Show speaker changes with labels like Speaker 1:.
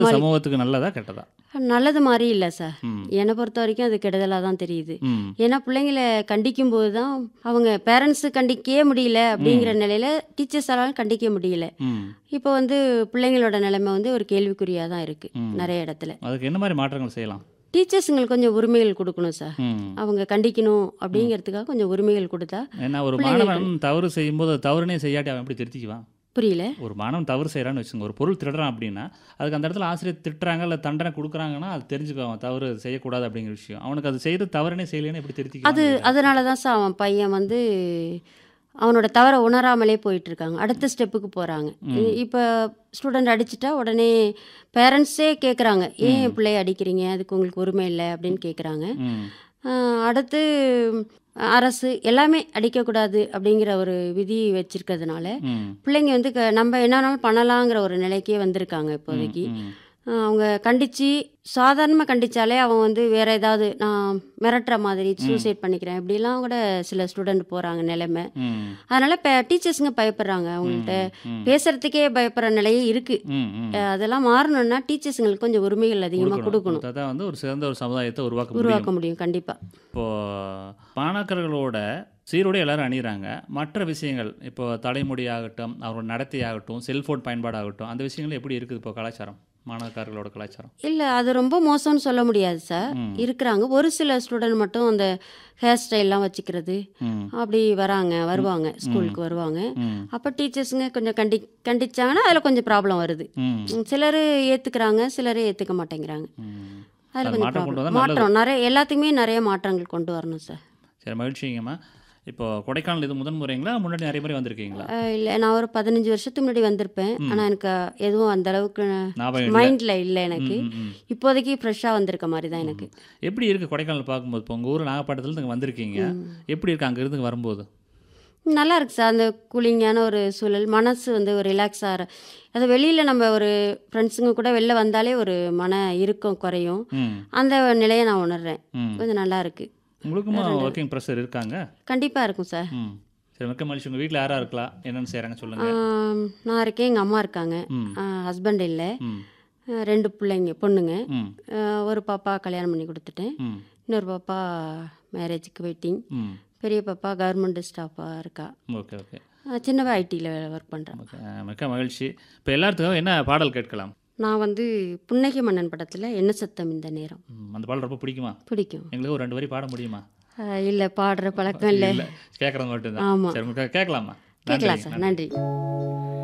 Speaker 1: சமூகத்துக்கு நல்லதா கெட்டதா
Speaker 2: நல்லது மாதிரி இல்லை சார்
Speaker 1: ம்
Speaker 2: என்னை பொறுத்த வரைக்கும் அது கெடுதலாக தான் தெரியுது
Speaker 1: ம்
Speaker 2: ஏன்னா பிள்ளைங்களை கண்டிக்கும் போது தான் அவங்க பேரண்ட்ஸு கண்டிக்கவே முடியல அப்படிங்கிற நிலையில டீச்சர்ஸாலும் கண்டிக்க முடியல
Speaker 1: ம்
Speaker 2: இப்போ வந்து பிள்ளைங்களோட நிலைமை வந்து ஒரு கேள்விக்குறியாக தான் இருக்குது
Speaker 1: ம்.
Speaker 2: நிறைய இடத்துல
Speaker 1: அதுக்கு என்ன மாதிரி மாற்றங்கள் செய்யலாம்
Speaker 2: டீச்சர்ஸுங்களுக்கு கொஞ்சம் உரிமைகள் கொடுக்கணும் சார்
Speaker 1: ம்
Speaker 2: அவங்க கண்டிக்கணும் அப்படிங்கிறதுக்காக கொஞ்சம் உரிமைகள் கொடுத்தா
Speaker 1: ஏன்னா ஒரு
Speaker 2: பிள்ளைங்களுக்கு-
Speaker 1: மாணவன் தவறு செய்யும்போது அது தவறுனே செய்யாட்டி அவன் எப்படி திருத்திக்குவான்
Speaker 2: புரியல
Speaker 1: ஒரு மாணவன் தவறு செய்கிறான்னு வச்சுங்க ஒரு பொருள் திருடுறான் அப்படின்னா அதுக்கு அந்த இடத்துல ஆசிரியர் திட்டுறாங்க இல்லை தண்டனை கொடுக்குறாங்கன்னா அது தெரிஞ்சுக்குவான் தவறு செய்யக்கூடாது அப்படிங்கிற விஷயம் அவனுக்கு அது செய்து தவறுனே செய்யலைன்னு எப்படி
Speaker 2: அது
Speaker 1: திருத்திக்குவான்
Speaker 2: அதனால தான் சார் அவன் பையன் வந்து அவனோட தவறை உணராமலே போயிட்டு இருக்காங்க அடுத்த ஸ்டெப்புக்கு போகிறாங்க இப்போ ஸ்டூடெண்ட் அடிச்சிட்டா உடனே பேரண்ட்ஸே கேட்குறாங்க ஏன் என் பிள்ளைய அடிக்கிறீங்க அதுக்கு உங்களுக்கு உரிமை இல்லை அப்படின்னு கேட்குறாங்க
Speaker 1: ம்
Speaker 2: அடுத்து அரசு எல்லாமே அடிக்கக்கூடாது அப்படிங்கிற ஒரு விதி வச்சிருக்கிறதுனால
Speaker 1: ம்
Speaker 2: பிள்ளைங்க வந்து க- நம்ம என்ன வேணாலும் பண்ணலாங்கிற ஒரு நிலைக்கே வந்திருக்காங்க இப்போதைக்கு
Speaker 1: ம்
Speaker 2: ஆஹ் அவங்க கண்டித்து சாதாரணமாக கண்டிச்சாலே அவன் வந்து வேற ஏதாவது நான் மிரட்டுற மாதிரி சூசைட் பண்ணிக்கிறேன் இப்படிலாம் கூட சில ஸ்டூடெண்ட் போகிறாங்க நிலைமை
Speaker 1: ம்
Speaker 2: அதனால இப்போ டீச்சர்ஸுங்க பயப்படுறாங்க அவங்கள்ட்ட
Speaker 1: ம்
Speaker 2: பேசுறதுக்கே பயப்படுற நிலையே இருக்குது
Speaker 1: ம் ம்
Speaker 2: அதெல்லாம் மாறணும்னா டீச்சர்ஸுங்களுக்கு கொஞ்சம் உரிமைகள் அதிகமாக கொடுக்கணும்
Speaker 1: அதான் வந்து ஒரு சிறந்த ஒரு சமுதாயத்தை உருவாக்க முடியும்
Speaker 2: உருவாக்க முடியும் கண்டிப்பாக
Speaker 1: இப்போ மாணாக்கர்களோட சீரோட எல்லாரும் அணிகிறாங்க மற்ற விஷயங்கள் இப்போ தலைமுடி ஆகட்டும் அவரோட நடத்தை ஆகட்டும் செல்போன் பயன்பாடு ஆகட்டும் அந்த விஷயங்கள் எப்படி இருக்குது இப்போ கலாச்சாரம் மாணாக்கர்களோட கலாச்சாரம்
Speaker 2: இல்லை அது ரொம்ப மோசம்னு சொல்ல முடியாது சார்
Speaker 1: ம்.
Speaker 2: இருக்கிறாங்க ஒரு சில ஸ்டூடெண்ட் மட்டும் அந்த ஹேர் ஸ்டைல்லாம் வச்சுக்கிறது
Speaker 1: ம்
Speaker 2: அப்படி வராங்க வருவாங்க ஸ்கூலுக்கு வருவாங்க
Speaker 1: ம்
Speaker 2: அப்போ டீச்சர்ஸுங்க கொஞ்சம் கண்டி கண்டிச்சாங்கன்னா அதில் கொஞ்சம் ப்ராப்ளம் வருது
Speaker 1: ம்
Speaker 2: சிலர் ஏற்றுக்கிறாங்க சிலர் ஏற்றுக்க மாட்டேங்கிறாங்க
Speaker 1: ம்.
Speaker 2: அதில்
Speaker 1: அது
Speaker 2: கொஞ்சம்
Speaker 1: மாற்றம் கொண்டு
Speaker 2: problem.
Speaker 1: வந்தா
Speaker 2: மாற்றம் நிறைய எல்லாத்துக்குமே நிறைய மாற்றங்கள் கொண்டு வரணும் சார்
Speaker 1: சரி மகிழ்ச்சிங்கம்மா இப்போ கொடைக்கானல் இது முதன் முறைங்களா முன்னாடி நிறைய முறை வந்திருக்கீங்களா
Speaker 2: இல்லை நான் ஒரு பதினஞ்சு வருஷத்துக்கு முன்னாடி வந்திருப்பேன் ஆனால் எனக்கு எதுவும் அந்த அளவுக்கு
Speaker 1: ஞாபகம் இல்லை.
Speaker 2: மைண்டில் இல்லை எனக்கு
Speaker 1: ம், ம், ம்.
Speaker 2: இப்போதைக்கு ஃப்ரெஷ்ஷாக வந்திருக்க மாதிரி தான் எனக்கு
Speaker 1: எப்படி இருக்குது கொடைக்கானல் பார்க்கும்போது இப்போ உங்கள் ஊர் நாகப்பட்டினத்துல இங்கே வந்திருக்கீங்க எப்படி இருக்கு அங்கே இருந்து வரும்போது
Speaker 2: நல்லா இருக்கு சார் அந்த கூலிங்கான ஒரு சூழல் மனசு வந்து ஒரு ரிலாக்ஸ் ஆகிற அது வெளியில் நம்ம ஒரு ஃப்ரெண்ட்ஸுங்க கூட வெளில வந்தாலே ஒரு மன இறுக்கம் குறையும்
Speaker 1: ம்
Speaker 2: அந்த நிலையை நான் உணர்றேன்
Speaker 1: ம்
Speaker 2: கொஞ்சம் நல்லா இருக்கு
Speaker 1: உங்களுக்குமா ஒர்க்கிங் ப்ரெஷர் இருக்காங்க
Speaker 2: கண்டிப்பாக இருக்கும் சார்
Speaker 1: ம் சரி மிக்க மகிழ்ச்சி உங்கள் வீட்டில் யாராக இருக்கலாம் என்னென்னு செய்கிறாங்க சொல்லுங்கள்
Speaker 2: ஆம், நான் இருக்கேன் எங்கள் அம்மா இருக்காங்க
Speaker 1: ம்
Speaker 2: ஹஸ்பண்ட் இல்லை
Speaker 1: ம்
Speaker 2: ரெண்டு பிள்ளைங்க பொண்ணுங்க
Speaker 1: ம்
Speaker 2: ஆ, ஒரு பாப்பா கல்யாணம் பண்ணி கொடுத்துட்டேன்
Speaker 1: ம்
Speaker 2: இன்னொரு பாப்பா மேரேஜுக்கு வெயிட்டிங்
Speaker 1: ம்
Speaker 2: பெரிய பாப்பா கவர்மெண்ட் ஸ்டாஃபாக இருக்கா
Speaker 1: ஓகே ஓகே
Speaker 2: ஆ, சின்னவ ஐடியில் ஒர்க் பண்ணுறேன்
Speaker 1: ஓகே அஹ் மிக்க மகிழ்ச்சி இப்போ எல்லாத்துக்கும் என்ன பாடல் கேட்கலாம்
Speaker 2: நான் வந்து புன்னகை மன்னன் படத்தில் என்ன சத்தம் இந்த நேரம்
Speaker 1: ம், அந்த பாடல் ரொம்ப பிடிக்குமா
Speaker 2: பிடிக்கும்
Speaker 1: எங்களுக்கு ஒரு ரெண்டு வரி பாட முடியுமா
Speaker 2: இல்லை பாடுற பழக்கம் இல்லை
Speaker 1: இல்லை கேட்குறவங்க மட்டும்தான்
Speaker 2: ஆமாம்
Speaker 1: சரி உங்களுக்கு கேட்கலாமா
Speaker 2: கேட்கலாம்
Speaker 1: நன்றி,
Speaker 2: சார் நன்றி